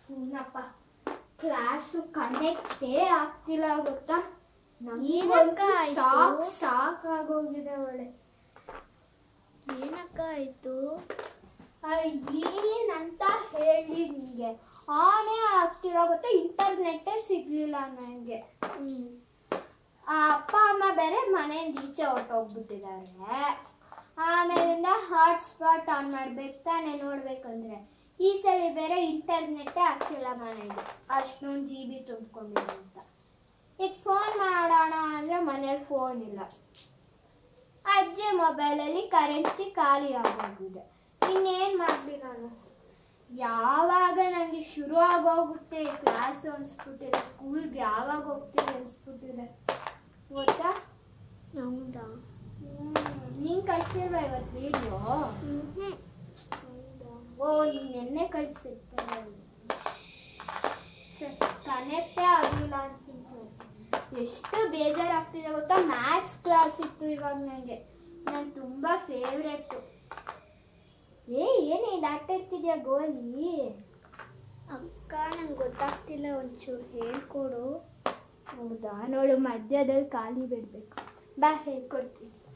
ಸುಮ್ಮನಪ್ಪ class ಕನೆಕ್ಟೇ ಆಗ್ತಿಲ್ಲ ಗೊತ್ತಾ ಏನಕ್ಕ ನಮಗಂತೂ ಆಯ್ತು? ಸಾಕ್ ಸಾಕಾಗೋಗಿದೆ ಒಳ್ಳೆ ಏನಕ್ಕ ಆಯ್ತು ಏನಂತ ಹೇಳಿ ನಿಮಗೆ ಆನೇ ಆಗ್ತಿಲ್ಲ ಗೊತ್ತಾ ಇಂಟರ್ನೆಟ್ಟೇ ಸಿಗ್ಲಿಲ್ಲ ನನಗೆ ಹ್ಮ್ ಆ ಅಪ್ಪ ಅಮ್ಮ ಬೇರೆ ಮನೆಯಿಂದ ಈಚೆ ಹೊರಟೋಗ್ಬಿಟ್ಟಿದ್ದಾರೆ ಆಮೇಲಿಂದ ಹಾಟ್ಸ್ಪಾಟ್ ಆನ್ ಮಾಡ್ಬೇಕು ತಾನೇ ನೋಡ್ಬೇಕಂದ್ರೆ ಈ ಸಲ ಬೇರೆ ಇಂಟರ್ನೆಟ್ಟೇ ಹಾಕ್ಸಿಲ್ಲ ಮನೆಗೆ ಅಷ್ಟೊಂದು ಜಿ ಬಿ ತುಂಬ್ಕೊಂಡಿದೆ ಅಂತ ಈಗ ಫೋನ್ ಮಾಡೋಣ ಅಂದರೆ ಮನೇಲಿ ಫೋನ್ ಇಲ್ಲ ಅಜ್ಜಿ ಮೊಬೈಲಲ್ಲಿ ಕರೆನ್ಸಿ ಖಾಲಿ ಆಗೋಗಿದೆ ಇನ್ನೇನು ಮಾಡಲಿ ನಾನು ಯಾವಾಗ ನನಗೆ ಶುರು ಆಗೋಗುತ್ತೆ ಕ್ಲಾಸ್ ಅನ್ಸ್ಬಿಟ್ಟಿದೆ ಸ್ಕೂಲ್ಗೆ ಯಾವಾಗ ಹೋಗ್ತೀನಿ ಅನ್ಸ್ಬಿಟ್ಟಿದೆ ಗೊತ್ತಾ ಹೌದಾ ನೀನು ಕಳ್ಸಿಲ್ವಾ ಇವತ್ತು ವಿಡಿಯೋ ಹ್ಮ್ ಓ ನೀನು ನೆನ್ನೆ ಕಳ್ಸಿರ್ತಾರೆ ಕನೆಕ್ಟೇ ಆಗಲಿಲ್ಲ ಅಂತೀನಿ ಎಷ್ಟು ಬೇಜಾರಾಗ್ತಿದೆ ಗೊತ್ತಾ ಮ್ಯಾಥ್ಸ್ ಕ್ಲಾಸ್ ಇತ್ತು ಇವಾಗ ನನಗೆ ನಾನು ತುಂಬ ಫೇವ್ರೆಟ್ಟು ಏ ಏನೇ ದಾಟಿರ್ತಿದ್ಯಾ ಗೋಲಿ ಅಕ್ಕ ನಂಗೆ ಗೊತ್ತಾಗ್ತಿಲ್ಲ ಒಂಚೂರು ಹೇಳ್ಕೊಡು ಹೌದಾ ನೋಡು ಮಧ್ಯದಲ್ಲಿ ಖಾಲಿ ಬಿಡಬೇಕು ಬಾ ಹೇಳ್ಕೊಡ್ತೀನಿ